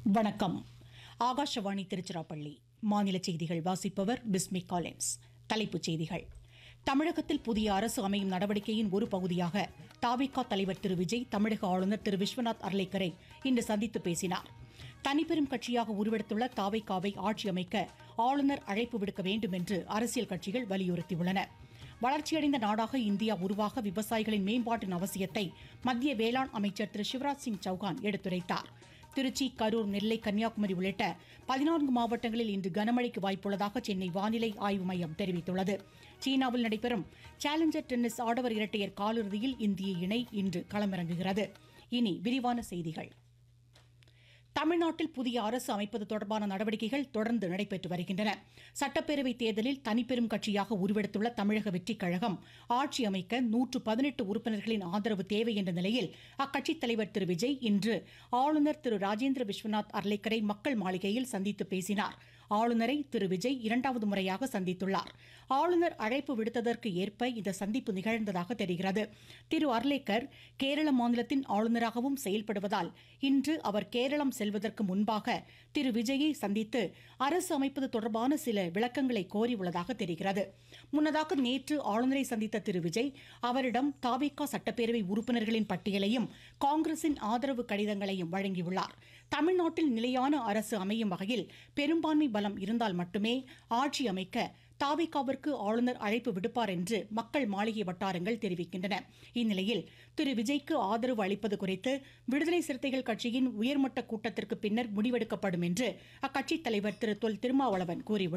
வணக்கம் ஆகாஷவாணி திருச்சிராப்பள்ளி மாநில செய்திகள் வாசிப்பவர் பிஸ்மி காலின்ஸ் தலைப்புச் செய்திகள் தமிழகத்தில் புதிய அரசு அமையும் நடவடிக்கையின் ஒரு பகுதியாக தாவிகா தலைவர் திரு விஜய் தமிழக ஆளுநர் திரு விஸ்வநாத் அர்லேக்கரை இன்று சந்தித்து பேசினார் தனிப்பெரும் கட்சியாக உருவெடுத்துள்ள தாவைக்காவை ஆட்சி அமைக்க ஆளுநர் அழைப்பு விடுக்க வேண்டும் என்று அரசியல் கட்சிகள் வலியுறுத்தியுள்ளன வளர்ச்சியடைந்த நாடாக இந்தியா உருவாக விவசாயிகளின் மேம்பாட்டின் அவசியத்தை மத்திய வேளாண் அமைச்சர் திரு சிவராஜ் சிங் சௌகான் எடுத்துரைத்தார் திருச்சி கரூர் நெல்லை கன்னியாகுமரி உள்ளிட்ட பதினான்கு மாவட்டங்களில் இன்று கனமழைக்கு வாய்ப்புள்ளதாக சென்னை வானிலை ஆய்வு மையம் தெரிவித்துள்ளது சீனாவில் நடைபெறும் சேலஞ்சர் டென்னிஸ் ஆடவர் இரட்டையர் காலிறுதியில் இந்திய இணை இன்று களமிறங்குகிறது இனி விரிவான செய்திகள் தமிழ்நாட்டில் புதிய அரசு அமைப்பது தொடர்பான நடவடிக்கைகள் தொடர்ந்து நடைபெற்று வருகின்றன சட்டப்பேரவைத் தேர்தலில் தனிப்பெரும் கட்சியாக உருவெடுத்துள்ள தமிழக வெற்றிக் கழகம் ஆட்சி அமைக்க நூற்று பதினெட்டு உறுப்பினர்களின் ஆதரவு தேவை என்ற நிலையில் அக்கட்சித் தலைவர் திரு விஜய் இன்று ஆளுநர் திரு ராஜேந்திர விஸ்வநாத் அர்லேக்கரை மக்கள் மாளிகையில் சந்தித்து பேசினார் ஆளுநரை திரு விஜய் இரண்டாவது முறையாக சந்தித்துள்ளார் ஆளுநர் அழைப்பு விடுத்ததற்கு ஏற்ப இந்த சந்திப்பு நிகழ்ந்ததாக தெரிகிறது திரு அர்லேக்கர் கேரள மாநிலத்தின் ஆளுநராகவும் செயல்படுவதால் இன்று அவர் கேரளம் செல்வதற்கு முன்பாக திரு விஜயை சந்தித்து அரசு அமைப்பது தொடர்பான சில விளக்கங்களை கோரியுள்ளதாக தெரிகிறது முன்னதாக நேற்று ஆளுநரை சந்தித்த திரு விஜய் அவரிடம் தாவேகா சட்டப்பேரவை உறுப்பினர்களின் பட்டியலையும் காங்கிரசின் ஆதரவு கடிதங்களையும் வழங்கியுள்ளார் தமிழ்நாட்டில் நிலையான அரசு அமையும் வகையில் பெரும்பான்மை பலம் இருந்தால் மட்டுமே ஆட்சி அமைக்க தாவிகாவிற்கு ஆளுநர் அழைப்பு விடுப்பார் என்று மக்கள் மாளிகை வட்டாரங்கள் தெரிவிக்கின்றன இந்நிலையில் திரு விஜய்க்கு ஆதரவு அளிப்பது குறித்து விடுதலை சிறுத்தைகள் கட்சியின் உயர்மட்ட கூட்டத்திற்கு பின்னர் முடிவெடுக்கப்படும் என்று அக்கட்சித் தலைவர் திரு தொல் திருமாவளவன் கூறியுள்ளார்